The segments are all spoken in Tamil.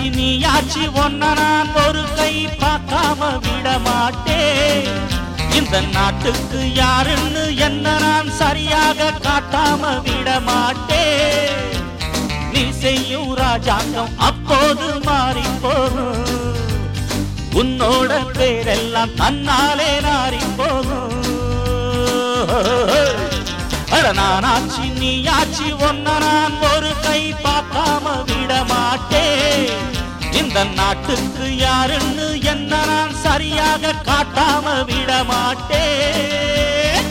நானாச்சி நீயாச்சி ஒன்ன நான் ஒரு கை பார்க்காம விட மாட்டேன் இந்த நாட்டுக்கு யாருன்னு என்ன நான் சரியாக காட்டாம விட மாட்டேன் நீ செய்யும் ராஜாங்கம் அப்போது மாறி போகும் உன்னோட பேரெல்லாம் தன்னாலே நாறி போகும் அட நானாச்சி நீயாச்சி ஒன்ன நான் ஒரு கை பார்க்காம விட மாட்டேன் இந்த நாட்டுக்கு யாருன்னு என்ன நான் சரியாக காட்டாம விட மாட்டேன்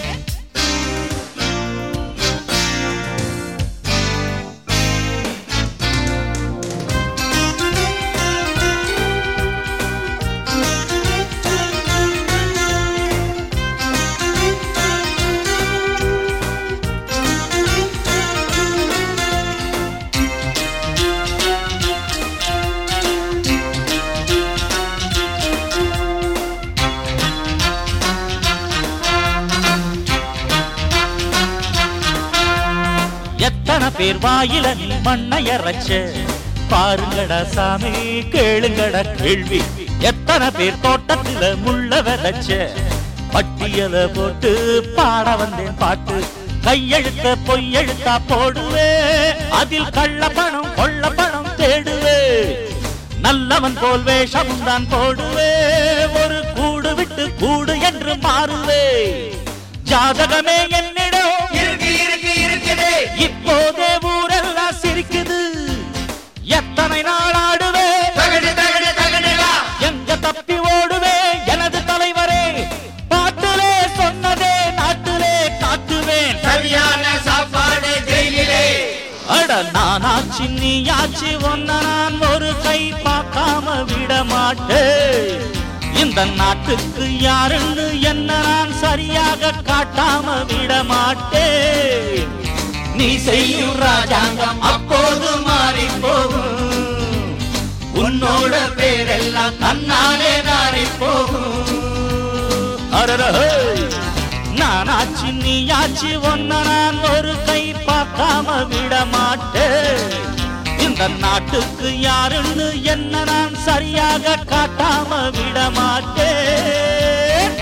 எத்தனை பேர் வாயில நீ மண்ணை அரைச்ச பாருங்கடா சாமி கேளுங்கடா கேள்வி எத்தனை பேர் தோட்டத்துல முள்ள விதைச்ச பட்டியல போட்டு பாட வந்தேன் பாட்டு கையெழுத்த பொய்யெழுத்தா போடுவே அதில் கள்ள பணம் கொள்ள பணம் தேடுவே நல்லவன் போல் வேஷம் தான் போடுவே ஒரு கூடு விட்டு கூடு என்று மாறுவே ஜாதகமே என்னிடம் இருக்கு இருக்கு இருக்குது இப்போதே ஊரெல்லாம் சிரிக்குது எத்தனை நாள் ஆடுவே தகடு தகடு தகடுடா எங்க தப்பி ஓடுவே எனது தலைவரே பாட்டிலே சொன்னதே நாட்டிலே காட்டுவேன் சரியான சாப்பாடு ஜெயிலிலே அட நானாச்சி நீயாச்சி ஒன்ன நான் ஒரு கை பார்க்காம விட மாட்டேன் இந்த நாட்டுக்கு யாருன்னு என்ன நான் சரியாக காட்டாம விட மாட்டேன் நீ செய்யும் ராஜாங்கம் அப்போது மாறி போகும் உன்னோட பேரெல்லாம் தன்னாலே நாரி போகும் அரரஹே! நானாச்சி நீயாச்சி ஒன்ன நான் ஒரு கை பார்க்காம விட மாட்டேன் இந்த நாட்டுக்கு யாருன்னு என்ன நான் சரியாக காட்டாம விட மாட்டேன்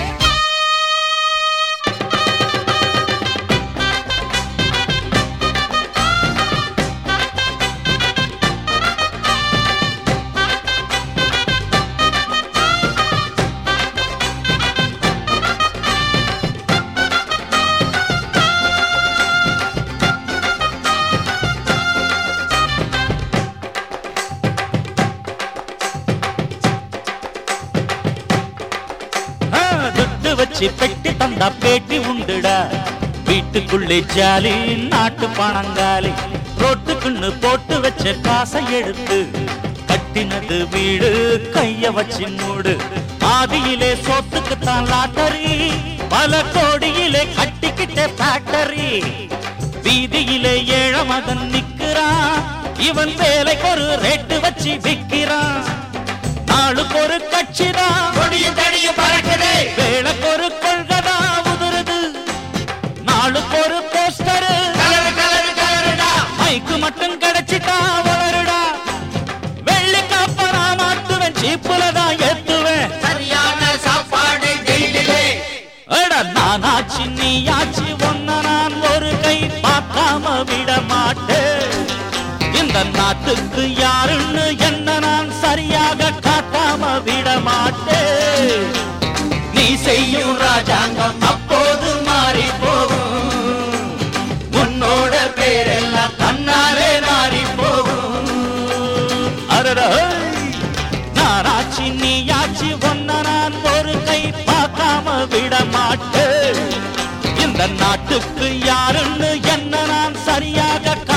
ஆ, துட்டு வச்சு பெட்டி தந்தா பேட்டி உண்டுடா வீட்டுக்குள்ளே ஜாலி நாட்டு பணங்காலி ரோட்டுக்குன்னு போட்டு வச்ச காசை எடுத்து கட்டினது வீடு கைய வச்சு மூடு ஆதியிலே சோத்துக்குத்தான் லாட்டரி பல கோடியிலே கட்டிக்கிட்ட ஃபேக்டரி வீதியிலே ஏழ மகன் நிக்கிறான் இவன் வேலைக்கு ஒரு ரேட்டு வச்சு விக்கிறான் நாளுக்கு ஒரு கட்சிதான் கொடியும் தடியும் பறக்குது வேலைக்கு ஒரு கொள்கதா உதுருது நாளுக்கு ஒரு போஸ்டரு கலரு கலரு கலருடா மைக்கு மட்டும் கிடைச்சிட்டா வளருடா வெள்ளி காப்ப நான் மாட்டுவேன் சீப்புல தான் ஏத்துவேன் சரியான சாப்பாடு ஜெயிலிலே அட நானாச்சி நீயாச்சி ஒன்ன நான் ஒரு கை பார்க்காம விட மாட்டேன் இந்த நாட்டுக்கு யாருன்னு என்ன நான் சரியாக காட்டாம விட மாட்டேன் நீ செய்யும் ராஜாங்கம் அப்போது மாறி போகும் உன்னோட பேரெல்லாம் தன்னாலே நாரி போகும் அரரே! நானாச்சி நீயாச்சி ஒன்ன நான் ஒரு கை பார்க்காம விட மாட்டேன் இந்த நாட்டுக்கு யாருன்னு என்ன நான் சரியாக